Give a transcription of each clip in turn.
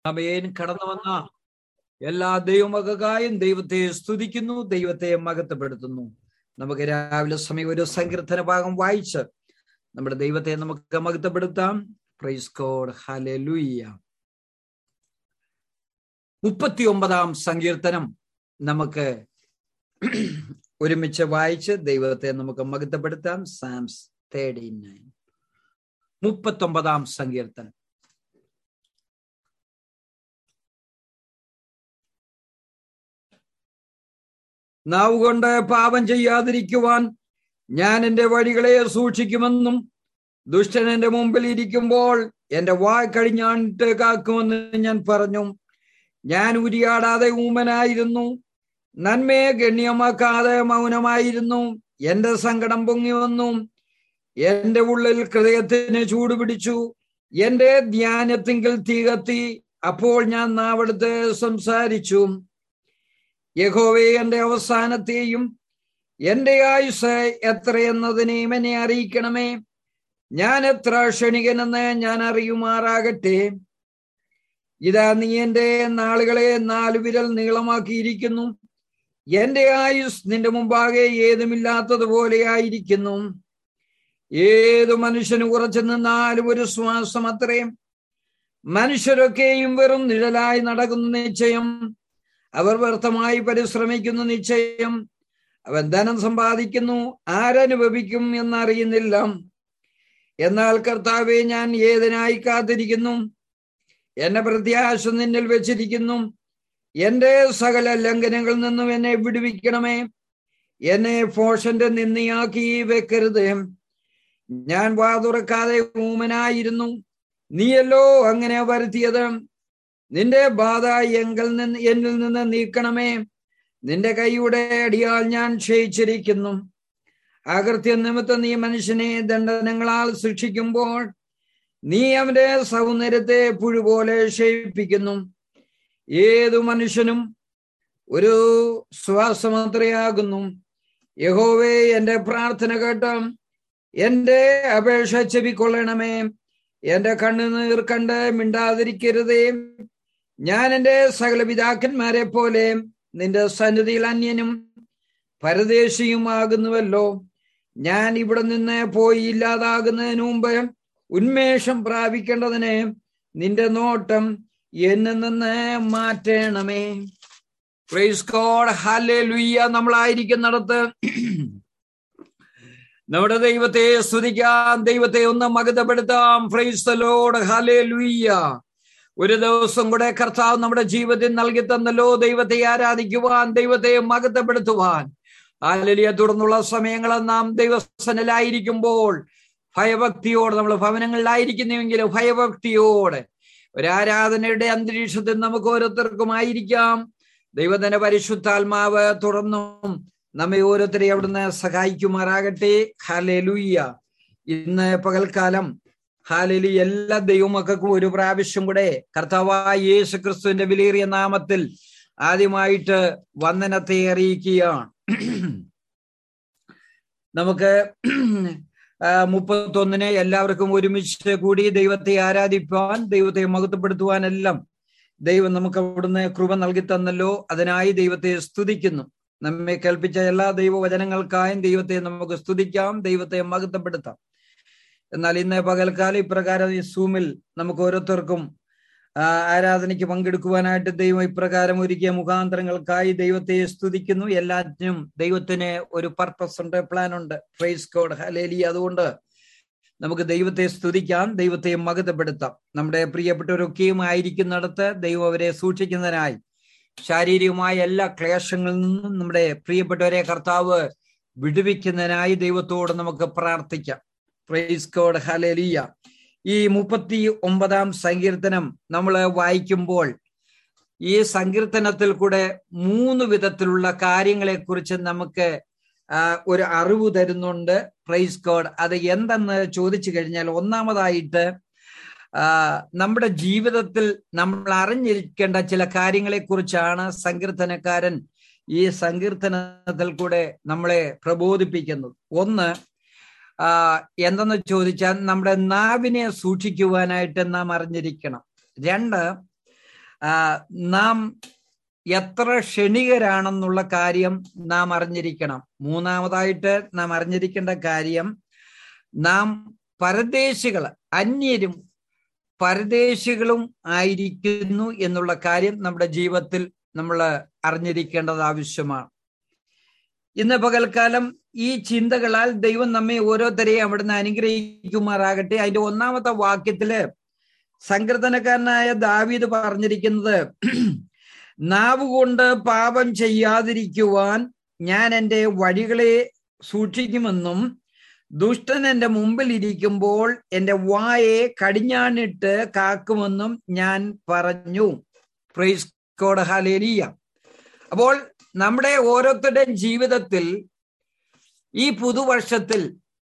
അമേൻ കടന്നു വന്ന എല്ലാ ദൈവമകായും ദൈവത്തെ സ്തുതിക്കുന്നു ദൈവത്തെ മകത്തപ്പെടുത്തുന്നു നമുക്ക് രാവിലെ സമയം ഒരു സങ്കീർത്തന ഭാഗം വായിച്ച് നമ്മുടെ ദൈവത്തെ നമുക്ക് മകത്തപ്പെടുത്താം പ്രൈസ് കോഡ് ഹലലുയ്യ മുപ്പത്തി ഒമ്പതാം സങ്കീർത്തനം നമുക്ക് ഒരുമിച്ച് വായിച്ച് ദൈവത്തെ നമുക്ക് മകത്തപ്പെടുത്താം സാംസ് തേർട്ടി നയൻ മുപ്പത്തി ഒമ്പതാം സങ്കീർത്തനം നാവ് കൊണ്ട് പാപം ചെയ്യാതിരിക്കുവാൻ ഞാൻ എൻ്റെ വഴികളെ സൂക്ഷിക്കുമെന്നും ദുഷ്ടൻ എൻ്റെ മുമ്പിൽ ഇരിക്കുമ്പോൾ എൻ്റെ വായ് കഴിഞ്ഞാണ്ട് കാക്കുമെന്ന് ഞാൻ പറഞ്ഞു ഞാൻ ഉരിയാടാതെ ഊമനായിരുന്നു നന്മയെ ഗണ്യമാക്കാതെ മൗനമായിരുന്നു എന്റെ സങ്കടം പൊങ്ങി വന്നു എന്റെ ഉള്ളിൽ ഹൃദയത്തിന് ചൂട് പിടിച്ചു എന്റെ ധ്യാനത്തിങ്കിൽ തീ കത്തി അപ്പോൾ ഞാൻ നാവെടുത്ത് സംസാരിച്ചു യഹോവേ എന്റെ അവസാനത്തെയും എന്റെ ആയുസ് എത്രയെന്നതിനെയും എന്നെ അറിയിക്കണമേ ഞാൻ എത്ര ക്ഷണികനെന്ന് ഞാൻ അറിയുമാറാകട്ടെ ഇതാ നീ എന്റെ നാളുകളെ നാലു വിരൽ നീളമാക്കിയിരിക്കുന്നു എന്റെ ആയുസ് നിന്റെ മുമ്പാകെ ഏതുമില്ലാത്തതുപോലെ ആയിരിക്കുന്നു ഏതു മനുഷ്യന് ഉറച്ചു നിന്നാലും ഒരു ശ്വാസം അത്രയും മനുഷ്യരൊക്കെയും വെറും നിഴലായി നടക്കുന്ന നിശ്ചയം അവർ വ്യർത്ഥമായി പരിശ്രമിക്കുന്നു നിശ്ചയം അവൻ ധനം സമ്പാദിക്കുന്നു ആരനുഭവിക്കും എന്നറിയുന്നില്ല എന്നാൽ കർത്താവെ ഞാൻ ഏതിനായി കാത്തിരിക്കുന്നു എന്നെ പ്രത്യാശ നിന്നിൽ വെച്ചിരിക്കുന്നു എന്റെ സകല ലംഘനങ്ങളിൽ നിന്നും എന്നെ വിടുവിക്കണമേ എന്നെ ഫോഷന്റെ നിന്നയാക്കി വെക്കരുത് ഞാൻ വാ തുറക്കാതെ ഊമനായിരുന്നു നീയല്ലോ അങ്ങനെ വരുത്തിയത് നിന്റെ ബാധ എങ്കിൽ നിന്ന് എന്നിൽ നിന്ന് നീക്കണമേ നിന്റെ കൈയുടെ അടിയാൽ ഞാൻ ക്ഷയിച്ചിരിക്കുന്നു അകൃത്യ നിമിത്തം നീ മനുഷ്യനെ ദണ്ഡനങ്ങളാൽ ശിക്ഷിക്കുമ്പോൾ നീ അവന്റെ സൗന്ദര്യത്തെ പുഴുപോലെ ക്ഷയിപ്പിക്കുന്നു ഏതു മനുഷ്യനും ഒരു ശ്വാസമാത്രയാകുന്നു യഹോവേ എന്റെ പ്രാർത്ഥന കേട്ട് എന്റെ അപേക്ഷ ചെവിക്കൊള്ളണമേ എന്റെ കണ്ണുനീർ കണ്ട് മിണ്ടാതിരിക്കരുതേ ഞാൻ എന്റെ സകല പിതാക്കന്മാരെ പോലെ നിന്റെ സന്നിധിയിൽ അന്യനും പരദേശിയുമാകുന്നുവല്ലോ ഞാൻ ഇവിടെ നിന്ന് പോയി ഇല്ലാതാകുന്നതിന് മുമ്പ് ഉന്മേഷം പ്രാപിക്കേണ്ടതിന് നിന്റെ നോട്ടം എന്നിൽ നിന്ന് മാറ്റണമേ പ്രൈസ് കോഡ് ഹാലെ ലുയ്യ നമ്മളായിരിക്കുന്നിടത്ത് നമ്മുടെ ദൈവത്തെ സ്തുതിക്കാം ദൈവത്തെ ഒന്ന് മകതപ്പെടുത്താം ഫ്രൈസ് ലോഡ് ഹാലെ ലുയ്യ ഒരു ദിവസം കൂടെ കർത്താവ് നമ്മുടെ ജീവിതത്തിൽ നൽകി തന്നല്ലോ ദൈവത്തെ ആരാധിക്കുവാൻ ദൈവത്തെ മകത്തപ്പെടുത്തുവാൻ ആലലിയ തുടർന്നുള്ള സമയങ്ങൾ നാം ദൈവസനിലായിരിക്കുമ്പോൾ ഭയഭക്തിയോടെ നമ്മൾ ഭവനങ്ങളിലായിരിക്കുന്നുവെങ്കിൽ ഭയഭക്തിയോടെ ഒരു ആരാധനയുടെ അന്തരീക്ഷത്തിൽ നമുക്ക് ഓരോരുത്തർക്കും ആയിരിക്കാം ദൈവത്തിന്റെ പരിശുദ്ധാത്മാവ് തുടർന്നും നമ്മെ ഓരോരുത്തരെ അവിടുന്ന് സഹായിക്കുമാറാകട്ടെ ഹാലേലുയ്യ ഇന്ന് പകൽക്കാലം ഹാലലി എല്ലാ ദൈവമക്കൾക്കും ഒരു പ്രാവശ്യം കൂടെ കർത്താവായ യേശു ക്രിസ്തുവിന്റെ വിലയേറിയ നാമത്തിൽ ആദ്യമായിട്ട് വന്ദനത്തെ അറിയിക്കുകയാണ് നമുക്ക് മുപ്പത്തൊന്നിന് എല്ലാവർക്കും ഒരുമിച്ച് കൂടി ദൈവത്തെ ആരാധിപ്പാൻ ദൈവത്തെ മഹത്വപ്പെടുത്തുവാൻ എല്ലാം ദൈവം നമുക്ക് അവിടുന്ന് കൃപ നൽകി തന്നല്ലോ അതിനായി ദൈവത്തെ സ്തുതിക്കുന്നു നമ്മെ കേൾപ്പിച്ച എല്ലാ ദൈവവചനങ്ങൾക്കായും ദൈവത്തെ നമുക്ക് സ്തുതിക്കാം ദൈവത്തെ മഹത്വപ്പെടുത്താം എന്നാൽ ഇന്ന് പകൽക്കാലം ഇപ്രകാരം ഈ സൂമിൽ നമുക്ക് ഓരോരുത്തർക്കും ആരാധനയ്ക്ക് പങ്കെടുക്കുവാനായിട്ട് ദൈവം ഇപ്രകാരം ഒരുക്കിയ മുഖാന്തരങ്ങൾക്കായി ദൈവത്തെ സ്തുതിക്കുന്നു എല്ലാറ്റിനും ദൈവത്തിന് ഒരു പർപ്പസ് ഉണ്ട് പ്ലാൻ ഉണ്ട് ഫ്രൈസ് കോഡ് ഹലേലി അതുകൊണ്ട് നമുക്ക് ദൈവത്തെ സ്തുതിക്കാം ദൈവത്തെ മകതപ്പെടുത്താം നമ്മുടെ പ്രിയപ്പെട്ടവരൊക്കെയും ആയിരിക്കുന്നിടത്ത് ദൈവം അവരെ സൂക്ഷിക്കുന്നതിനായി ശാരീരികമായ എല്ലാ ക്ലേശങ്ങളിൽ നിന്നും നമ്മുടെ പ്രിയപ്പെട്ടവരെ കർത്താവ് വിടുവിക്കുന്നതിനായി ദൈവത്തോട് നമുക്ക് പ്രാർത്ഥിക്കാം പ്രൈസ് കോഡ് ഹലേലിയ ഈ മുപ്പത്തി ഒമ്പതാം സങ്കീർത്തനം നമ്മൾ വായിക്കുമ്പോൾ ഈ സങ്കീർത്തനത്തിൽ കൂടെ മൂന്ന് വിധത്തിലുള്ള കാര്യങ്ങളെ കുറിച്ച് നമുക്ക് ഒരു അറിവ് തരുന്നുണ്ട് പ്രൈസ് കോഡ് അത് എന്തെന്ന് ചോദിച്ചു കഴിഞ്ഞാൽ ഒന്നാമതായിട്ട് നമ്മുടെ ജീവിതത്തിൽ നമ്മൾ അറിഞ്ഞിരിക്കേണ്ട ചില കാര്യങ്ങളെ കുറിച്ചാണ് സങ്കീർത്തനക്കാരൻ ഈ സങ്കീർത്തനത്തിൽ കൂടെ നമ്മളെ പ്രബോധിപ്പിക്കുന്നത് ഒന്ന് ആ എന്തെന്ന് ചോദിച്ചാൽ നമ്മുടെ നാവിനെ സൂക്ഷിക്കുവാനായിട്ട് നാം അറിഞ്ഞിരിക്കണം രണ്ട് നാം എത്ര ക്ഷണികരാണെന്നുള്ള കാര്യം നാം അറിഞ്ഞിരിക്കണം മൂന്നാമതായിട്ട് നാം അറിഞ്ഞിരിക്കേണ്ട കാര്യം നാം പരദേശികൾ അന്യരും പരദേശികളും ആയിരിക്കുന്നു എന്നുള്ള കാര്യം നമ്മുടെ ജീവിതത്തിൽ നമ്മൾ അറിഞ്ഞിരിക്കേണ്ടത് ആവശ്യമാണ് ഇന്ന് പകൽക്കാലം ഈ ചിന്തകളാൽ ദൈവം നമ്മെ ഓരോരുത്തരെയും അവിടുന്ന് അനുഗ്രഹിക്കുമാറാകട്ടെ അതിന്റെ ഒന്നാമത്തെ വാക്യത്തില് സങ്കീർത്തനക്കാരനായ ദാവീദ് പറഞ്ഞിരിക്കുന്നത് നാവ് കൊണ്ട് പാപം ചെയ്യാതിരിക്കുവാൻ ഞാൻ എൻ്റെ വഴികളെ സൂക്ഷിക്കുമെന്നും ദുഷ്ടൻ എൻ്റെ മുമ്പിൽ ഇരിക്കുമ്പോൾ എൻ്റെ വായെ കടിഞ്ഞാണിട്ട് കാക്കുമെന്നും ഞാൻ പറഞ്ഞു പ്രൈസ് കോഡ് ഹാലേലിയ അപ്പോൾ നമ്മുടെ ഓരോരുത്തരുടെയും ജീവിതത്തിൽ ഈ പുതുവർഷത്തിൽ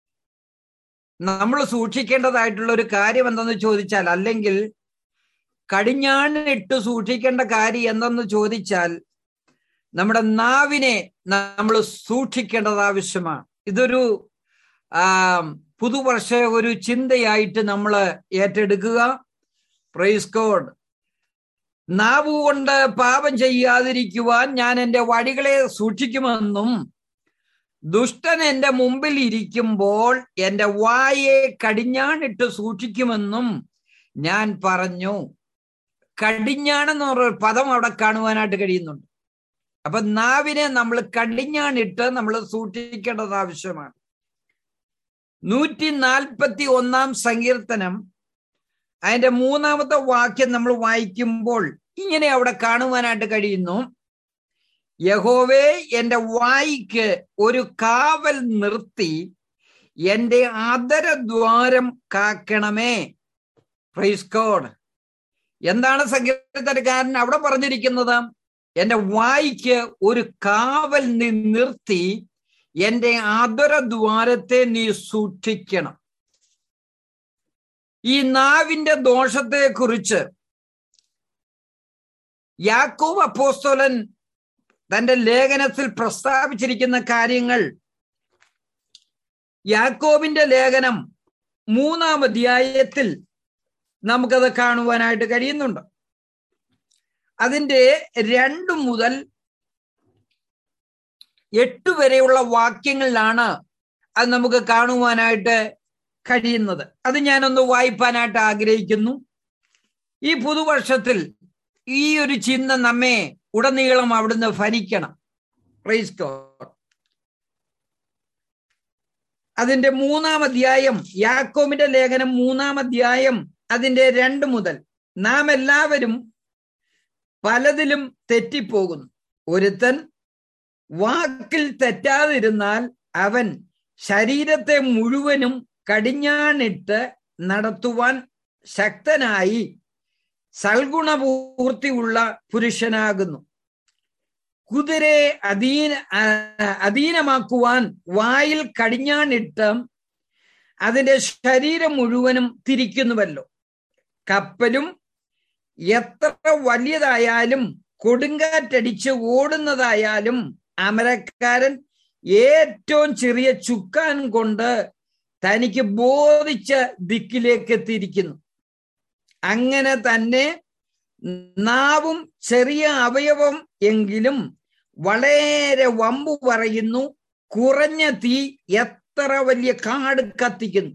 നമ്മൾ സൂക്ഷിക്കേണ്ടതായിട്ടുള്ള ഒരു കാര്യം എന്തെന്ന് ചോദിച്ചാൽ അല്ലെങ്കിൽ കടിഞ്ഞാണിട്ട് സൂക്ഷിക്കേണ്ട കാര്യം എന്തെന്ന് ചോദിച്ചാൽ നമ്മുടെ നാവിനെ നമ്മൾ സൂക്ഷിക്കേണ്ടത് ആവശ്യമാണ് ഇതൊരു ആ പുതുവർഷ ഒരു ചിന്തയായിട്ട് നമ്മൾ ഏറ്റെടുക്കുക പ്രൈസ് കോഡ് നാവ് കൊണ്ട് പാപം ചെയ്യാതിരിക്കുവാൻ ഞാൻ എൻ്റെ വഴികളെ സൂക്ഷിക്കുമെന്നും ദുഷ്ടൻ എൻ്റെ മുമ്പിൽ ഇരിക്കുമ്പോൾ എൻ്റെ വായെ കടിഞ്ഞാണിട്ട് സൂക്ഷിക്കുമെന്നും ഞാൻ പറഞ്ഞു കടിഞ്ഞാണെന്ന് പറഞ്ഞ പദം അവിടെ കാണുവാനായിട്ട് കഴിയുന്നുണ്ട് അപ്പൊ നാവിനെ നമ്മൾ കടിഞ്ഞാണിട്ട് നമ്മൾ സൂക്ഷിക്കേണ്ടത് ആവശ്യമാണ് നൂറ്റി നാൽപ്പത്തി ഒന്നാം സങ്കീർത്തനം അതിന്റെ മൂന്നാമത്തെ വാക്യം നമ്മൾ വായിക്കുമ്പോൾ ഇങ്ങനെ അവിടെ കാണുവാനായിട്ട് കഴിയുന്നു യഹോവേ എന്റെ വായിക്ക് ഒരു കാവൽ നിർത്തി എന്റെ ആദരദ്വാരം കാക്കണമേ പ്രൈസ് കോഡ് എന്താണ് സങ്കീർത്തനക്കാരൻ അവിടെ പറഞ്ഞിരിക്കുന്നത് എന്റെ വായിക്ക് ഒരു കാവൽ നീ നിർത്തി എന്റെ ആദരദ്വാരത്തെ നീ സൂക്ഷിക്കണം ഈ നാവിന്റെ ദോഷത്തെ കുറിച്ച് യാക്കോബ് അപ്പോസ്തോലൻ തന്റെ ലേഖനത്തിൽ പ്രസ്താവിച്ചിരിക്കുന്ന കാര്യങ്ങൾ യാക്കോബിന്റെ ലേഖനം മൂന്നാം അധ്യായത്തിൽ നമുക്കത് കാണുവാനായിട്ട് കഴിയുന്നുണ്ട് അതിന്റെ രണ്ട് മുതൽ എട്ട് വരെയുള്ള വാക്യങ്ങളിലാണ് അത് നമുക്ക് കാണുവാനായിട്ട് കഴിയുന്നത് അത് ഞാനൊന്ന് വായിപ്പാനായിട്ട് ആഗ്രഹിക്കുന്നു ഈ പുതുവർഷത്തിൽ ഈ ഒരു ചിന്ത നമ്മെ ഉടനീളം അവിടുന്ന് ഫലിക്കണം പ്രൈസ് ഗോഡ് അതിന്റെ മൂന്നാം അധ്യായം യാക്കോമിന്റെ ലേഖനം മൂന്നാം അധ്യായം അതിന്റെ രണ്ട് മുതൽ നാം എല്ലാവരും പലതിലും തെറ്റിപ്പോകുന്നു ഒരുത്തൻ വാക്കിൽ തെറ്റാതിരുന്നാൽ അവൻ ശരീരത്തെ മുഴുവനും കടിഞ്ഞാണിട്ട് നടത്തുവാൻ ശക്തനായി സൽഗുണപൂർത്തിയുള്ള പുരുഷനാകുന്നു കുതിരയെ അധീന അധീനമാക്കുവാൻ വായിൽ കടിഞ്ഞാണിട്ട് അതിന്റെ ശരീരം മുഴുവനും തിരിക്കുന്നുവല്ലോ കപ്പലും എത്ര വലിയതായാലും കൊടുങ്കാറ്റടിച്ച് ഓടുന്നതായാലും അമരക്കാരൻ ഏറ്റവും ചെറിയ ചുക്കാൻ കൊണ്ട് തനിക്ക് ബോധിച്ച ദിക്കിലേക്ക് എത്തിയിരിക്കുന്നു അങ്ങനെ തന്നെ നാവും ചെറിയ അവയവം എങ്കിലും വളരെ വമ്പു പറയുന്നു കുറഞ്ഞ തീ എത്ര വലിയ കാട് കത്തിക്കുന്നു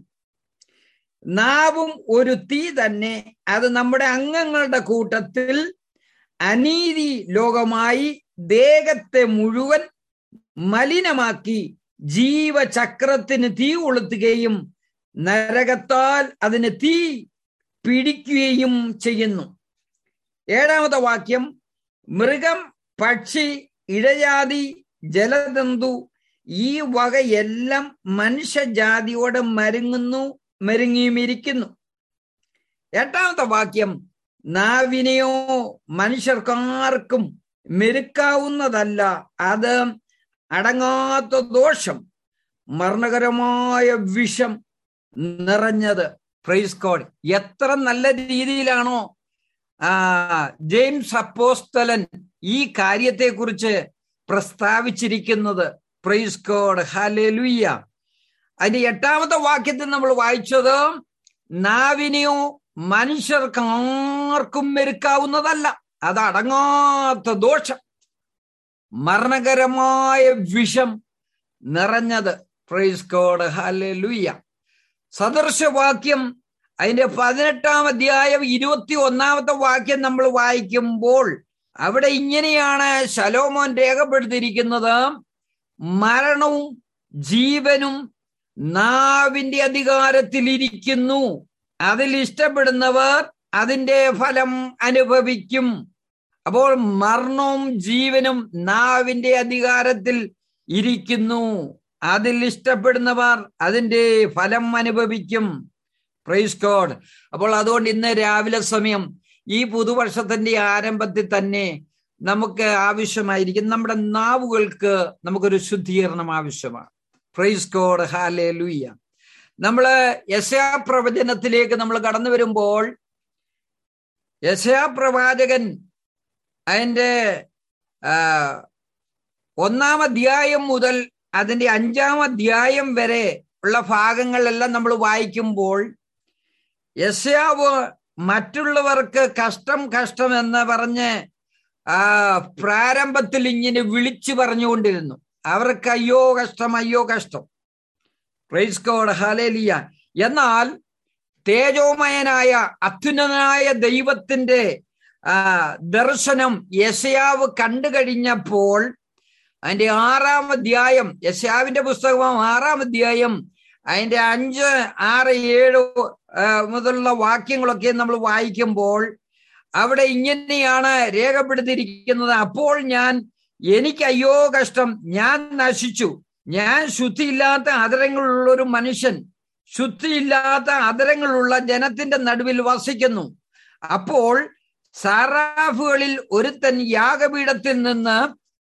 നാവും ഒരു തീ തന്നെ അത് നമ്മുടെ അംഗങ്ങളുടെ കൂട്ടത്തിൽ അനീതി ലോകമായി ദേഹത്തെ മുഴുവൻ മലിനമാക്കി ജീവചക്രത്തിന് തീ കൊളുത്തുകയും നരകത്താൽ അതിന് തീ പിടിക്കുകയും ചെയ്യുന്നു ഏഴാമത്തെ വാക്യം മൃഗം പക്ഷി ഇഴജാതി ജലതന്തു ഈ വകയെല്ലാം മനുഷ്യജാതിയോട് മരുങ്ങുന്നു മരുങ്ങിയുമിരിക്കുന്നു എട്ടാമത്തെ വാക്യം നാവിനെയോ മനുഷ്യർക്കാർക്കും മെരുക്കാവുന്നതല്ല അത് അടങ്ങാത്ത ദോഷം മരണകരമായ വിഷം നിറഞ്ഞത് പ്രൈസ് കോഡ് എത്ര നല്ല രീതിയിലാണോ ആ ജെയിംസ് അപ്പോസ്തലൻ ഈ കാര്യത്തെക്കുറിച്ച് പ്രസ്താവിച്ചിരിക്കുന്നത് പ്രൈസ് കോഡ് ഹലലുയ്യ അതിന്റെ എട്ടാമത്തെ വാക്യത്തിൽ നമ്മൾ വായിച്ചത് നാവിനെയോ മനുഷ്യർക്ക് ആർക്കും മെരുക്കാവുന്നതല്ല അത് അടങ്ങാത്ത ദോഷം മരണകരമായ വിഷം നിറഞ്ഞത് പ്രൈസ് കോഡ് ഹല്ലേലൂയ സദൃശവാക്യം അതിന്റെ പതിനെട്ടാം അധ്യായം ഇരുപത്തി ഒന്നാമത്തെ വാക്യം നമ്മൾ വായിക്കുമ്പോൾ അവിടെ ഇങ്ങനെയാണ് ശലോമോൻ രേഖപ്പെടുത്തിയിരിക്കുന്നത് മരണവും ജീവനും നാവിന്റെ അധികാരത്തിലിരിക്കുന്നു അതിൽ ഇഷ്ടപ്പെടുന്നവർ അതിന്റെ ഫലം അനുഭവിക്കും അപ്പോൾ മരണവും ജീവനും നാവിന്റെ അധികാരത്തിൽ ഇരിക്കുന്നു അതിൽ ഇഷ്ടപ്പെടുന്നവർ അതിന്റെ ഫലം അനുഭവിക്കും പ്രൈസ് ഗോഡ് അപ്പോൾ അതുകൊണ്ട് ഇന്ന് രാവിലെ സമയം ഈ പുതുവർഷത്തിന്റെ ആരംഭത്തിൽ തന്നെ നമുക്ക് ആവശ്യമായിരിക്കും നമ്മുടെ നാവുകൾക്ക് നമുക്കൊരു ശുദ്ധീകരണം ആവശ്യമാണ് പ്രൈസ് ഗോഡ് ഹാലേ ലൂയ്യ നമ്മള് യശാ പ്രവചനത്തിലേക്ക് നമ്മൾ കടന്നു വരുമ്പോൾ യശാ പ്രവാചകൻ അതിന്റെ ഒന്നാം അധ്യായം മുതൽ അതിന്റെ അഞ്ചാം അധ്യായം വരെ ഉള്ള ഭാഗങ്ങളെല്ലാം നമ്മൾ വായിക്കുമ്പോൾ യശയാവ് മറ്റുള്ളവർക്ക് കഷ്ടം കഷ്ടം എന്ന് പറഞ്ഞ് ആ പ്രാരംഭത്തിൽ ഇങ്ങനെ വിളിച്ചു പറഞ്ഞുകൊണ്ടിരുന്നു അവർക്ക് അയ്യോ കഷ്ടം അയ്യോ കഷ്ടം പ്രൈസ് കോഡ് ഹലേലിയ എന്നാൽ തേജോമയനായ അത്യുന്നതനായ ദൈവത്തിന്റെ ആ ദർശനം യശയാവ് കണ്ടു കഴിഞ്ഞപ്പോൾ അതിന്റെ ആറാം അധ്യായം യശാവിന്റെ പുസ്തകം ആറാം അധ്യായം അതിന്റെ അഞ്ച് ആറ് ഏഴ് മുതലുള്ള വാക്യങ്ങളൊക്കെ നമ്മൾ വായിക്കുമ്പോൾ അവിടെ ഇങ്ങനെയാണ് രേഖപ്പെടുത്തിയിരിക്കുന്നത് അപ്പോൾ ഞാൻ എനിക്ക് അയ്യോ കഷ്ടം ഞാൻ നശിച്ചു ഞാൻ ശുദ്ധിയില്ലാത്ത അതരങ്ങളുള്ള ഒരു മനുഷ്യൻ ശുദ്ധിയില്ലാത്ത അതരങ്ങളുള്ള ജനത്തിന്റെ നടുവിൽ വസിക്കുന്നു അപ്പോൾ സാറാഫുകളിൽ ഒരുത്തൻ യാഗപീഠത്തിൽ നിന്ന്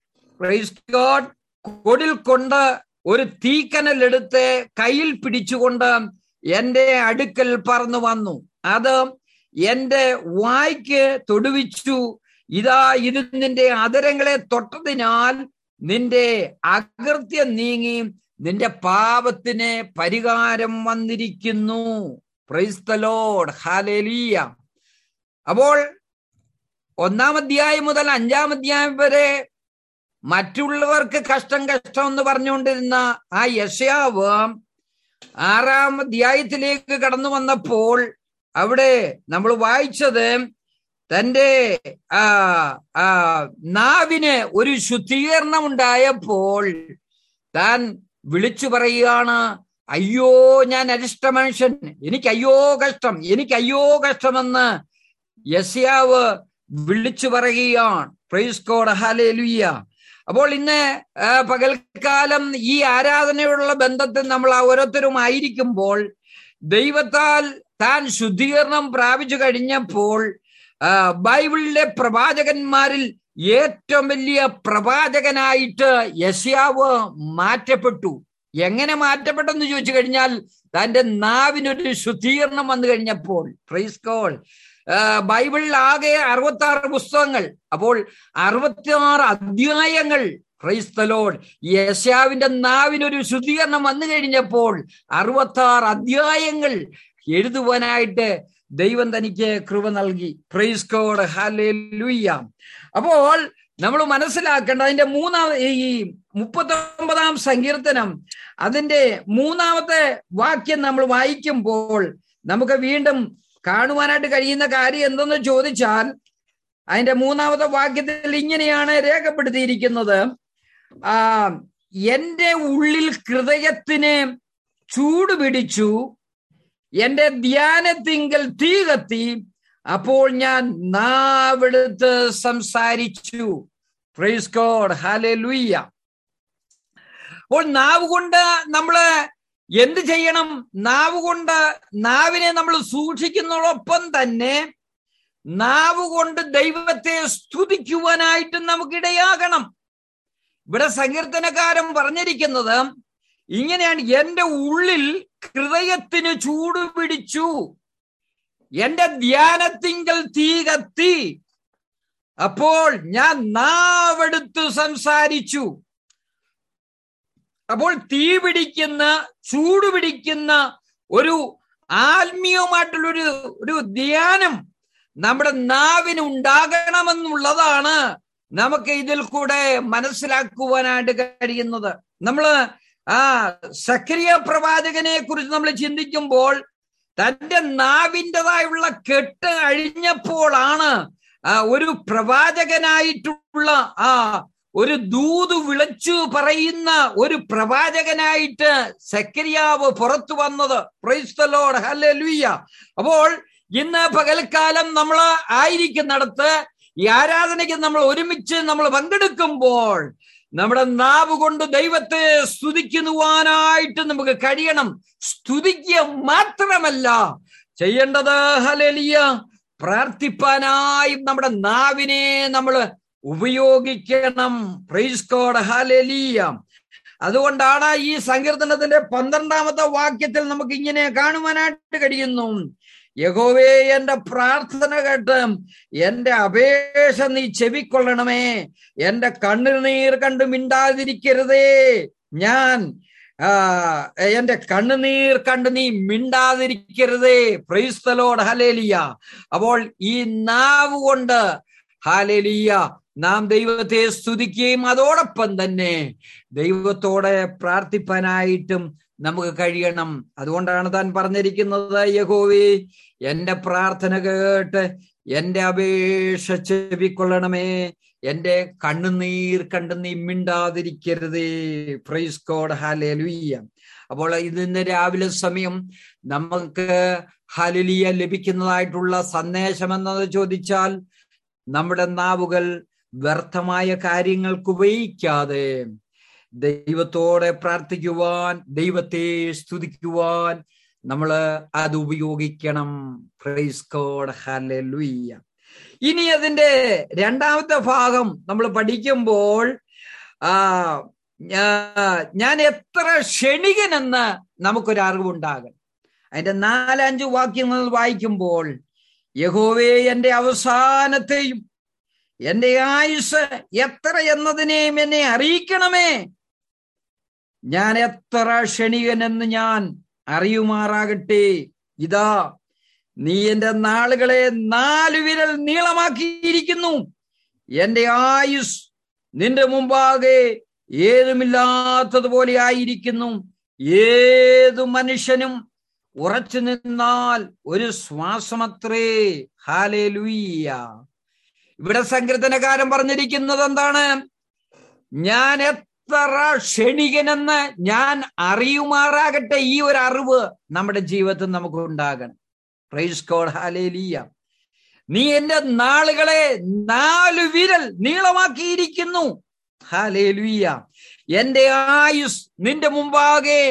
കൊടിൽ കൊണ്ട് ഒരു തീക്കനലെടുത്ത് കയ്യിൽ പിടിച്ചുകൊണ്ട് എന്റെ അടുക്കൽ പറന്നു വന്നു അത് എന്റെ വായ്ക്ക് തൊടുവിച്ചു ഇതാ ഇത് നിന്റെ അതരങ്ങളെ തൊട്ടതിനാൽ നിന്റെ അകൃത്യം നീങ്ങി നിന്റെ പാപത്തിന് പരിഹാരം വന്നിരിക്കുന്നു പ്രൈസ്തലോഡ് ഹാലേലിയ അപ്പോൾ ഒന്നാം അധ്യായം മുതൽ അഞ്ചാം അധ്യായം വരെ മറ്റുള്ളവർക്ക് കഷ്ടം കഷ്ടം എന്ന് പറഞ്ഞുകൊണ്ടിരുന്ന ആ യശയാവ് ആറാം അധ്യായത്തിലേക്ക് കടന്നു വന്നപ്പോൾ അവിടെ നമ്മൾ വായിച്ചത് തന്റെ ആ ആ നാവിന് ഒരു ശുദ്ധീകരണം ഉണ്ടായപ്പോൾ താൻ വിളിച്ചു പറയുകയാണ് അയ്യോ ഞാൻ അരിഷ്ട മനുഷ്യൻ എനിക്ക് അയ്യോ കഷ്ടം എനിക്ക് അയ്യോ കഷ്ടമെന്ന് യസ്യാവ് വിളിച്ചു പറയുകയാണ് പ്രൈസ് കോഡ് ഹലേലുയ്യ അപ്പോൾ ഇന്ന് പകൽക്കാലം ഈ ആരാധനയുള്ള ബന്ധത്തിൽ നമ്മൾ ഓരോരുത്തരും ആയിരിക്കുമ്പോൾ ദൈവത്താൽ താൻ ശുദ്ധീകരണം പ്രാപിച്ചു കഴിഞ്ഞപ്പോൾ ബൈബിളിലെ പ്രവാചകന്മാരിൽ ഏറ്റവും വലിയ പ്രവാചകനായിട്ട് യശ്യാവ് മാറ്റപ്പെട്ടു എങ്ങനെ മാറ്റപ്പെട്ടെന്ന് ചോദിച്ചു കഴിഞ്ഞാൽ തന്റെ നാവിനൊരു ശുദ്ധീകരണം വന്നു കഴിഞ്ഞപ്പോൾ പ്രൈസ് കോൾ ബൈബിളിൽ ആകെ അറുപത്തി ആറ് പുസ്തകങ്ങൾ അപ്പോൾ അറുപത്തി ആറ് അധ്യായങ്ങൾ ക്രൈസ്തലോഡ് യശാവിന്റെ നാവിനൊരു ശുദ്ധീകരണം വന്നു കഴിഞ്ഞപ്പോൾ അറുപത്തി ആറ് അധ്യായങ്ങൾ എഴുതുവാനായിട്ട് ദൈവം തനിക്ക് കൃപ നൽകി പ്രൈസ് കോഡ് ഹാലേലുയ്യ അപ്പോൾ നമ്മൾ മനസ്സിലാക്കേണ്ട അതിന്റെ മൂന്നാം ഈ മുപ്പത്തി ഒമ്പതാം സങ്കീർത്തനം അതിന്റെ മൂന്നാമത്തെ വാക്യം നമ്മൾ വായിക്കുമ്പോൾ നമുക്ക് വീണ്ടും കാണുവാനായിട്ട് കഴിയുന്ന കാര്യം എന്തെന്ന് ചോദിച്ചാൽ അതിന്റെ മൂന്നാമത്തെ വാക്യത്തിൽ ഇങ്ങനെയാണ് രേഖപ്പെടുത്തിയിരിക്കുന്നത് ആ എന്റെ ഉള്ളിൽ ഹൃദയത്തിന് ചൂട് പിടിച്ചു എന്റെ ധ്യാനത്തിങ്കൽ തീ കത്തി അപ്പോൾ ഞാൻ നാവെടുത്ത് സംസാരിച്ചു പ്രൈസ് ഗോഡ് ഹാലെ ലുയ്യ അപ്പോൾ നാവ് കൊണ്ട് നമ്മള് എന്ത് ചെയ്യണം നാവ് കൊണ്ട് നാവിനെ നമ്മൾ സൂക്ഷിക്കുന്നതോടൊപ്പം തന്നെ നാവ് കൊണ്ട് ദൈവത്തെ സ്തുതിക്കുവാനായിട്ട് നമുക്കിടയാകണം ഇവിടെ സങ്കീർത്തനക്കാരൻ പറഞ്ഞിരിക്കുന്നത് ഇങ്ങനെയാണ് എന്റെ ഉള്ളിൽ ഹൃദയത്തിന് ചൂട് പിടിച്ചു എന്റെ ധ്യാനത്തിങ്കൽ തീ കത്തി അപ്പോൾ ഞാൻ നാവെടുത്ത് സംസാരിച്ചു അപ്പോൾ തീ പിടിക്കുന്ന ചൂട് പിടിക്കുന്ന ഒരു ആത്മീയമായിട്ടുള്ളൊരു ഒരു ധ്യാനം നമ്മുടെ നാവിന് ഉണ്ടാകണമെന്നുള്ളതാണ് നമുക്ക് ഇതിൽ കൂടെ മനസ്സിലാക്കുവാനായിട്ട് കഴിയുന്നത് നമ്മള് ആ സക്രിയ പ്രവാചകനെ കുറിച്ച് നമ്മൾ ചിന്തിക്കുമ്പോൾ തന്റെ നാവിൻ്റെതായുള്ള കെട്ട് അഴിഞ്ഞപ്പോഴാണ് ഒരു പ്രവാചകനായിട്ടുള്ള ആ ഒരു ദൂത് വിളിച്ചു പറയുന്ന ഒരു പ്രവാചകനായിട്ട് സക്രിയാവ് പുറത്തു വന്നത് പ്രൈസ്തലോട് ഹല്ലുയ്യ അപ്പോൾ ഇന്ന് പകൽക്കാലം നമ്മൾ ആയിരിക്കുന്നിടത്ത് ഈ ആരാധനയ്ക്ക് നമ്മൾ ഒരുമിച്ച് നമ്മൾ പങ്കെടുക്കുമ്പോൾ നമ്മുടെ നാവ് കൊണ്ട് ദൈവത്തെ സ്തുതിക്കുവാനായിട്ട് നമുക്ക് കഴിയണം സ്തുതിക്കുക മാത്രമല്ല ചെയ്യേണ്ടത് ഹലലിയ പ്രാർത്ഥിപ്പാനായി നമ്മുടെ നാവിനെ നമ്മൾ ഉപയോഗിക്കണം പ്രൈസ് കോഡ് ഹലലിയ അതുകൊണ്ടാണ് ഈ സങ്കീർത്തനത്തിന്റെ പന്ത്രണ്ടാമത്തെ വാക്യത്തിൽ നമുക്ക് ഇങ്ങനെ കാണുവാനായിട്ട് കഴിയുന്നു യഹോവേ എന്റെ പ്രാർത്ഥന കേട്ട് എന്റെ അപേക്ഷ നീ ചെവിക്കൊള്ളണമേ എന്റെ കണ്ണുനീർ കണ്ടു മിണ്ടാതിരിക്കരുതേ ഞാൻ ആ എന്റെ കണ്ണുനീർ കണ്ട് നീ മിണ്ടാതിരിക്കരുതേ പ്രൈസ്തലോട് ഹലേലിയ അപ്പോൾ ഈ നാവ് കൊണ്ട് ഹാലേലിയ നാം ദൈവത്തെ സ്തുതിക്കുകയും അതോടൊപ്പം തന്നെ ദൈവത്തോടെ പ്രാർത്ഥിപ്പാനായിട്ടും നമുക്ക് കഴിയണം അതുകൊണ്ടാണ് താൻ പറഞ്ഞിരിക്കുന്നത് യഹോവേ എന്റെ പ്രാർത്ഥന കേട്ട് എന്റെ അപേക്ഷ ചെവിക്കൊള്ളണമേ എന്റെ കണ്ണുനീർ കണ്ട് നീ മിണ്ടാതിരിക്കരുതേ പ്രൈസ് കോഡ് ഹാലേലുയ്യ അപ്പോൾ ഇതിന്ന് രാവിലെ സമയം നമുക്ക് ഹലിലിയ ലഭിക്കുന്നതായിട്ടുള്ള സന്ദേശം എന്നത് ചോദിച്ചാൽ നമ്മുടെ നാവുകൾ വ്യർത്ഥമായ കാര്യങ്ങൾക്ക് ഉപയോഗിക്കാതെ ദൈവത്തോടെ പ്രാർത്ഥിക്കുവാൻ ദൈവത്തെ സ്തുതിക്കുവാൻ നമ്മൾ അത് ഉപയോഗിക്കണം പ്രൈസ് കോഡ് ഹല്ലേലൂയ ഇനി അതിന്റെ രണ്ടാമത്തെ ഭാഗം നമ്മൾ പഠിക്കുമ്പോൾ ആ ഞാൻ എത്ര ക്ഷണികനെന്ന് നമുക്കൊരു അറിവുണ്ടാകണം അതിന്റെ നാലഞ്ച് വാക്യങ്ങൾ വായിക്കുമ്പോൾ യഹോവേ എന്റെ അവസാനത്തെയും എന്റെ ആയുസ് എത്ര എന്നതിനെയും എന്നെ അറിയിക്കണമേ ഞാൻ എത്ര ക്ഷണികനെന്ന് ഞാൻ അറിയുമാറാകട്ടെ ഇതാ നീ എന്റെ നാളുകളെ നാലു വിരൽ നീളമാക്കിയിരിക്കുന്നു എന്റെ ആയുസ് നിന്റെ മുമ്പാകെ ഏതുമില്ലാത്തതുപോലെ ആയിരിക്കുന്നു ഏതു മനുഷ്യനും ഉറച്ചു നിന്നാൽ ഒരു ശ്വാസമത്രേ ഹാലേ ലുയ്യ ഇവിടെ സങ്കീർത്തനക്കാരൻ പറഞ്ഞിരിക്കുന്നത് എന്താണ് ഞാൻ എത്ര ക്ഷണികനെന്ന് ഞാൻ അറിയുമാറാകട്ടെ ഈ ഒരു അറിവ് നമ്മുടെ ജീവിതത്തിൽ നമുക്ക് ഉണ്ടാകണം പ്രൈസ് കോഡ് ഹാലേലിയ നീ എന്റെ നാളുകളെ നാലു വിരൽ നീളമാക്കിയിരിക്കുന്നു ഹാലേലുയ്യ എന്റെ ആയുസ് നിന്റെ മുമ്പാകെ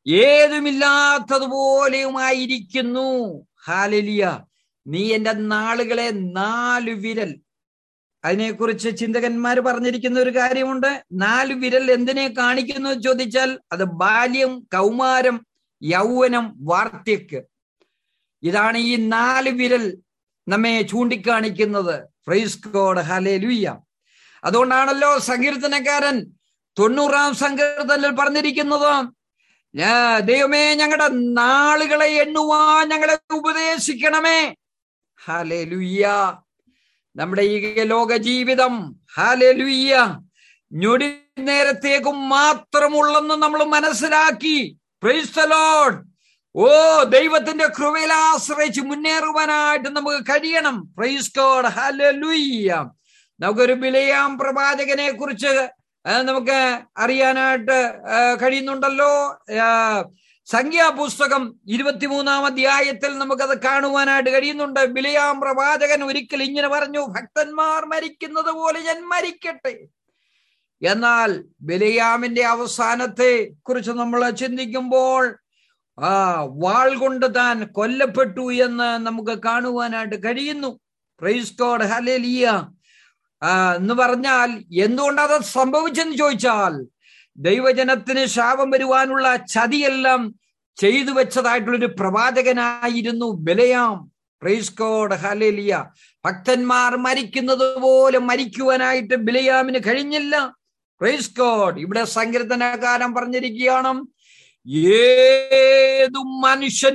ഏതുമില്ലാത്തതുപോലെയുമായിരിക്കുന്നു ഹാലലിയ നീ എന്റെ നാളുകളെ നാലു വിരൽ അതിനെക്കുറിച്ച് ചിന്തകന്മാർ പറഞ്ഞിരിക്കുന്ന ഒരു കാര്യമുണ്ട് നാല് വിരൽ എന്തിനെ കാണിക്കുന്നു ചോദിച്ചാൽ അത് ബാല്യം കൗമാരം യൗവനം വാർദ്ധക്യം ഇതാണ് ഈ നാല് വിരൽ നമ്മെ ചൂണ്ടിക്കാണിക്കുന്നത് ഫ്രൈസ് കോഡ് ഹലേ ലുയ്യ അതുകൊണ്ടാണല്ലോ സങ്കീർത്തനക്കാരൻ തൊണ്ണൂറാം സങ്കീർത്തനിൽ പറഞ്ഞിരിക്കുന്നത് ദൈവമേ ഞങ്ങളുടെ നാളുകളെ എണ്ണുവാൻ ഞങ്ങളെ ഉപദേശിക്കണമേ ഹലേ ലുയ്യ നമ്മുടെ ഈ ലോക ജീവിതം ഹാലലുയ്യ ഞൊടി നേരത്തേക്കും മാത്രമുള്ളെന്ന് നമ്മൾ മനസ്സിലാക്കി പ്രൈസ്തലോഡ് ഓ ദൈവത്തിന്റെ കൃപയിൽ ആശ്രയിച്ച് മുന്നേറുവാനായിട്ട് നമുക്ക് കഴിയണം പ്രൈസ് കോഡ് ഹാലലുയ്യ നമുക്കൊരു ബിലയാം പ്രവാചകനെ കുറിച്ച് നമുക്ക് അറിയാനായിട്ട് കഴിയുന്നുണ്ടല്ലോ സംഖ്യാപുസ്തകം ഇരുപത്തിമൂന്നാം അധ്യായത്തിൽ നമുക്കത് കാണുവാനായിട്ട് കഴിയുന്നുണ്ട് ബിലിയാം പ്രവാചകൻ ഒരിക്കൽ ഇങ്ങനെ പറഞ്ഞു ഭക്തന്മാർ മരിക്കുന്നത് പോലെ ഞാൻ മരിക്കട്ടെ എന്നാൽ ബിലിയാമിന്റെ അവസാനത്തെ കുറിച്ച് നമ്മൾ ചിന്തിക്കുമ്പോൾ ആ വാൾ കൊണ്ട് താൻ കൊല്ലപ്പെട്ടു എന്ന് നമുക്ക് കാണുവാനായിട്ട് കഴിയുന്നു പ്രൈസ് കോഡ് ഹലേലിയ എന്ന് പറഞ്ഞാൽ എന്തുകൊണ്ട് അത് സംഭവിച്ചെന്ന് ചോദിച്ചാൽ ദൈവജനത്തിന് ശാപം വരുവാനുള്ള ചതിയെല്ലാം ചെയ്തു വെച്ചതായിട്ടുള്ളൊരു പ്രവാചകനായിരുന്നു ബലയാം പ്രൈസ് കോഡ് ഹലേലിയ ഭക്തന്മാർ മരിക്കുന്നത് പോലെ മരിക്കുവാനായിട്ട് ബിലയാമിന് കഴിഞ്ഞില്ല പ്രൈസ് കോഡ് ഇവിടെ സങ്കീർത്തനകാരൻ പറഞ്ഞിരിക്കുകയാണ് ഏതു മനുഷ്യനും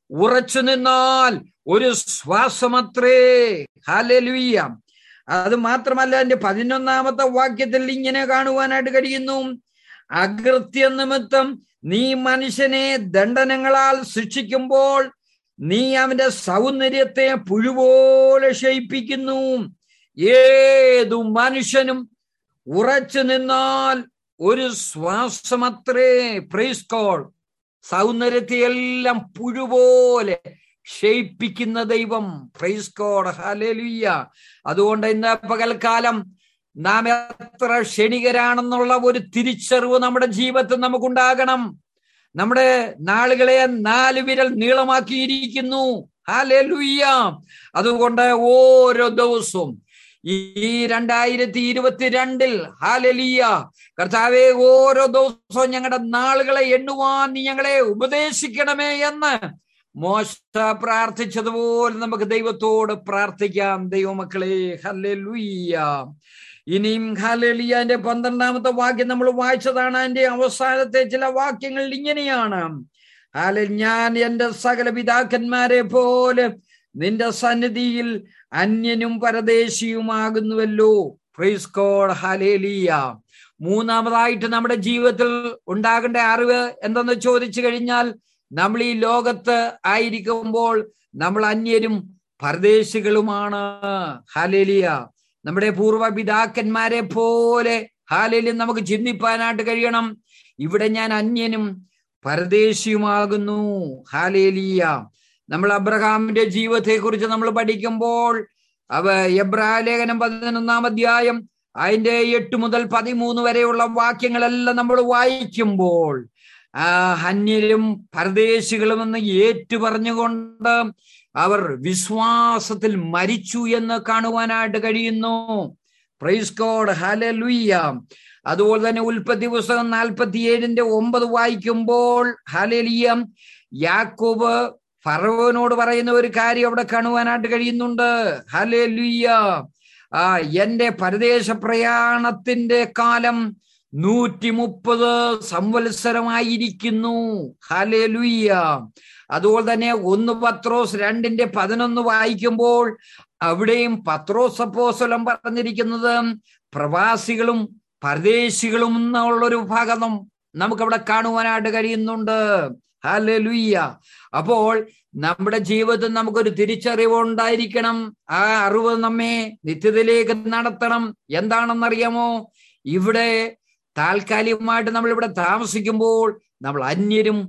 ഉറച്ചു നിന്നാൽ ഒരു ശ്വാസമത്രേ ഹാലലുയ്യ അത് മാത്രമല്ല എന്റെ പതിനൊന്നാമത്തെ വാക്യത്തിൽ ഇങ്ങനെ കാണുവാനായിട്ട് കഴിയുന്നു അകൃത്യ നിമിത്തം നീ മനുഷ്യനെ ദണ്ഡനങ്ങളാൽ ശിക്ഷിക്കുമ്പോൾ നീ അവന്റെ സൗന്ദര്യത്തെ പുഴുപോലെ ക്ഷയിപ്പിക്കുന്നു ഏതു മനുഷ്യനും ഉറച്ചു നിന്നാൽ ഒരു ശ്വാസമത്രേ പ്രൈസ് കോൾ സൗന്ദര്യത്തെ എല്ലാം പുഴുപോലെ ക്ഷയിപ്പിക്കുന്ന ദൈവം പ്രൈസ് കോഡ് ഹലലുയ്യ അതുകൊണ്ട് ഇന്ന് പകൽക്കാലം നാം എത്ര ക്ഷണികരാണെന്നുള്ള ഒരു തിരിച്ചറിവ് നമ്മുടെ ജീവിതത്തിൽ നമുക്കുണ്ടാകണം നമ്മുടെ നാളുകളെ നാല് വിരൽ നീളമാക്കിയിരിക്കുന്നു ഹാലലുയ്യ അതുകൊണ്ട് ഓരോ ദിവസവും ഈ രണ്ടായിരത്തി ഇരുപത്തിരണ്ടിൽ ഹാലലിയ കർത്താവെ ഓരോ ദിവസവും ഞങ്ങളുടെ നാളുകളെ എണ്ണുവാൻ നീ ഞങ്ങളെ ഉപദേശിക്കണമേ എന്ന് മോശ പ്രാർത്ഥിച്ചതുപോലെ നമുക്ക് ദൈവത്തോട് പ്രാർത്ഥിക്കാം ദൈവമക്കളെ ഹല്ലേലൂയ്യ ഇനിയും ഹല്ലേലിയന്റെ പന്ത്രണ്ടാമത്തെ വാക്യം നമ്മൾ വായിച്ചതാണ് അതിന്റെ അവസാനത്തെ ചില വാക്യങ്ങൾ ഇങ്ങനെയാണ് ഹാലെ ഞാൻ എൻ്റെ സകല പിതാക്കന്മാരെ പോലെ നിന്റെ സന്നിധിയിൽ അന്യനും പരദേശിയുമാകുന്നുവല്ലോ പ്രൈസ് കോഡ് ഹലേലിയ മൂന്നാമതായിട്ട് നമ്മുടെ ജീവിതത്തിൽ ഉണ്ടാകേണ്ട അറിവ് എന്തെന്ന് ചോദിച്ചു കഴിഞ്ഞാൽ നമ്മൾ ഈ ലോകത്ത് ആയിരിക്കുമ്പോൾ നമ്മൾ അന്യരും പരദേശികളുമാണ് ഹാലേലിയ നമ്മുടെ പൂർവ്വ പിതാക്കന്മാരെ പോലെ ഹാലേലിയ നമുക്ക് ചിന്തിപ്പാനായിട്ട് കഴിയണം ഇവിടെ ഞാൻ അന്യനും പരദേശിയുമാകുന്നു ഹാലേലിയ നമ്മൾ അബ്രഹാമിന്റെ ജീവിതത്തെ കുറിച്ച് നമ്മൾ പഠിക്കുമ്പോൾ അവ എബ്രാലേഖനം പതിനൊന്നാം അധ്യായം അതിന്റെ എട്ട് മുതൽ പതിമൂന്ന് വരെയുള്ള വാക്യങ്ങളെല്ലാം നമ്മൾ വായിക്കുമ്പോൾ ആ അന്യരും പരദേശികളും എന്ന് ഏറ്റു പറഞ്ഞുകൊണ്ട് അവർ വിശ്വാസത്തിൽ മരിച്ചു എന്ന് കാണുവാനായിട്ട് കഴിയുന്നു പ്രൈസ് കോഡ് ഹലലുയ്യ അതുപോലെ തന്നെ ഉൽപ്പത്തി പുസ്തകം നാൽപ്പത്തിയേഴിന്റെ ഒമ്പത് വായിക്കുമ്പോൾ ഹലലിയ യാക്കോബ് ഫറവോനോട് പറയുന്ന ഒരു കാര്യം അവിടെ കാണുവാനായിട്ട് കഴിയുന്നുണ്ട് ഹലേ ലുയ്യ ആ എന്റെ പരദേശ പ്രയാണത്തിന്റെ കാലം നൂറ്റി മുപ്പത് സംവത്സരമായിരിക്കുന്നു ഹലേ ലുയ്യ അതുപോലെ തന്നെ ഒന്ന് പത്രോസ് രണ്ടിന്റെ പതിനൊന്ന് വായിക്കുമ്പോൾ അവിടെയും പത്രോസ് അപ്പോസ്തലൻ പറഞ്ഞിരിക്കുന്നത് പ്രവാസികളും പരദേശികളും എന്നുള്ളൊരു ഭാഗം നമുക്കവിടെ കാണുവാനായിട്ട് കഴിയുന്നുണ്ട് ഹല്ലേലൂയ്യ അപ്പോൾ നമ്മുടെ ജീവിതത്തിൽ നമുക്കൊരു തിരിച്ചറിവ് ഉണ്ടായിരിക്കണം ആ അറിവ് നമ്മെ നിത്യതയിലേക്ക് നടത്തണം എന്താണെന്നറിയാമോ ഇവിടെ താൽക്കാലികമായിട്ട് നമ്മൾ ഇവിടെ താമസിക്കുമ്പോൾ നമ്മൾ അന്യരും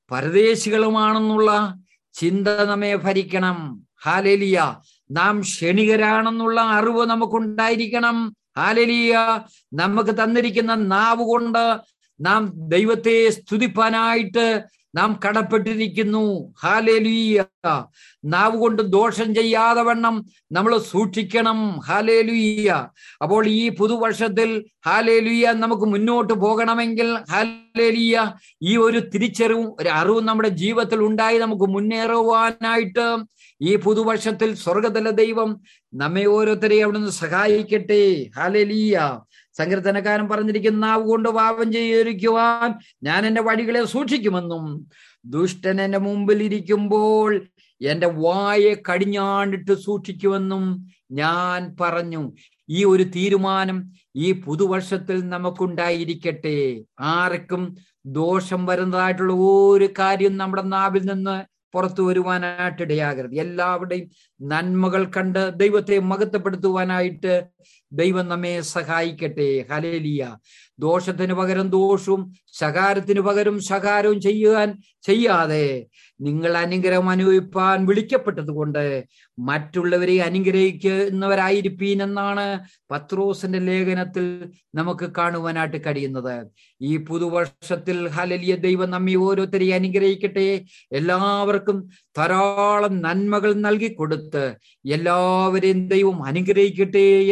പരദേശികളുമാണെന്നുള്ള ചിന്ത നമ്മെ ഭരിക്കണം ഹാലലിയ നാം ക്ഷണികരാണെന്നുള്ള അറിവ് നമുക്കുണ്ടായിരിക്കണം ഹാലലിയ നമുക്ക് തന്നിരിക്കുന്ന നാവ് കൊണ്ട് നാം ദൈവത്തെ സ്തുതിപ്പാനായിട്ട് നാം കടപ്പെട്ടിരിക്കുന്നു ഹാലേലുയ്യ നാവ് കൊണ്ട് ദോഷം ചെയ്യാതെ വണ്ണം നമ്മൾ സൂക്ഷിക്കണം ഹാലേലുയ്യ അപ്പോൾ ഈ പുതുവർഷത്തിൽ ഹാലേലുയ്യ നമുക്ക് മുന്നോട്ട് പോകണമെങ്കിൽ ഹാലേലിയ ഈ ഒരു തിരിച്ചറിവും ഒരു അറിവും നമ്മുടെ ജീവിതത്തിൽ ഉണ്ടായി നമുക്ക് മുന്നേറുവാനായിട്ട് ഈ പുതുവർഷത്തിൽ സ്വർഗത്തിലെ ദൈവം നമ്മെ ഓരോരുത്തരെയും അവിടുന്ന് സഹായിക്കട്ടെ ഹാലേലിയ സങ്കീർത്തനക്കാരൻ പറഞ്ഞിരിക്കുന്ന നാവ് കൊണ്ട് പാപം ചെയ്തിരിക്കുവാൻ ഞാൻ എൻ്റെ വഴികളെ സൂക്ഷിക്കുമെന്നും ദുഷ്ടൻ എൻ്റെ മുമ്പിൽ ഇരിക്കുമ്പോൾ എൻ്റെ വായെ കടിഞ്ഞാണ്ടിട്ട് സൂക്ഷിക്കുമെന്നും ഞാൻ പറഞ്ഞു ഈ ഒരു തീരുമാനം ഈ പുതുവർഷത്തിൽ നമുക്കുണ്ടായിരിക്കട്ടെ ആർക്കും ദോഷം വരുന്നതായിട്ടുള്ള ഒരു കാര്യം നമ്മുടെ നാവിൽ നിന്ന് പുറത്തു വരുവാനായിട്ട് ഇടയാകരുത് എല്ലാവരുടെയും നന്മകൾ കണ്ട് ദൈവത്തെ മഹത്വപ്പെടുത്തുവാനായിട്ട് ദൈവം നമ്മെ സഹായിക്കട്ടെ ഹലേലിയ ദോഷത്തിന് പകരം ദോഷവും ശകാരത്തിന് പകരം ശകാരവും ചെയ്യുവാൻ ചെയ്യാതെ നിങ്ങൾ അനുഗ്രഹം അനുഭവിപ്പാൻ വിളിക്കപ്പെട്ടത് കൊണ്ട് മറ്റുള്ളവരെ അനുഗ്രഹിക്കുന്നവരായിരിപ്പീൻ എന്നാണ് പത്രോസിന്റെ ലേഖനത്തിൽ നമുക്ക് കാണുവാനായിട്ട് കഴിയുന്നത് ഈ പുതുവർഷത്തിൽ ഹലലിയ ദൈവം നമ്മെ ഓരോരുത്തരെയും അനുഗ്രഹിക്കട്ടെ എല്ലാവർക്കും ധാരാളം നന്മകൾ നൽകി കൊടുത്ത് എല്ലാവരെയും ദൈവം അനുഗ്രഹിക്കട്ടെ എന്ന്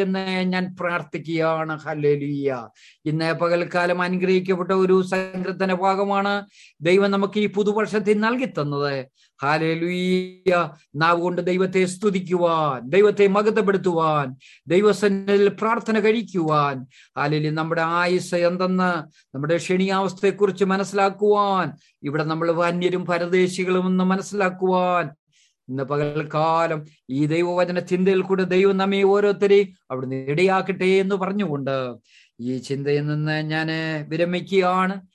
ഞാൻ പ്രാർത്ഥിക്കുകയാണ് ഹല്ലേലൂയ ഇന്ന് പകൽക്കാലം അനുഗ്രഹിക്കപ്പെട്ട ഒരു സങ്കീർത്തന ഭാഗമാണ് ദൈവം നമുക്ക് ഈ പുതുവർഷത്തിൽ നൽകി തന്നത് ഹാലേലുയ്യ നാവ് കൊണ്ട് ദൈവത്തെ സ്തുതിക്കുവാൻ ദൈവത്തെ മകതപ്പെടുത്തുവാൻ ദൈവസന്നിധിയിൽ പ്രാർത്ഥന കഴിക്കുവാൻ ഹാലേലി നമ്മുടെ ആയുസ് എന്തെന്ന് നമ്മുടെ ക്ഷണിയാവസ്ഥയെക്കുറിച്ച് മനസ്സിലാക്കുവാൻ ഇവിടെ നമ്മൾ വന്യരും പരദേശികളും എന്ന് മനസ്സിലാക്കുവാൻ ഇന്ന് പകൽക്കാലം ഈ ദൈവവചന ചിന്തയിൽ കൂടെ ദൈവം നമ്മെ ഓരോരുത്തരെയും അവിടുന്ന് ഇടയാക്കട്ടെ എന്ന് പറഞ്ഞുകൊണ്ട് ഈ ചിന്തയിൽ നിന്ന് ഞാൻ വിരമിക്കുകയാണ്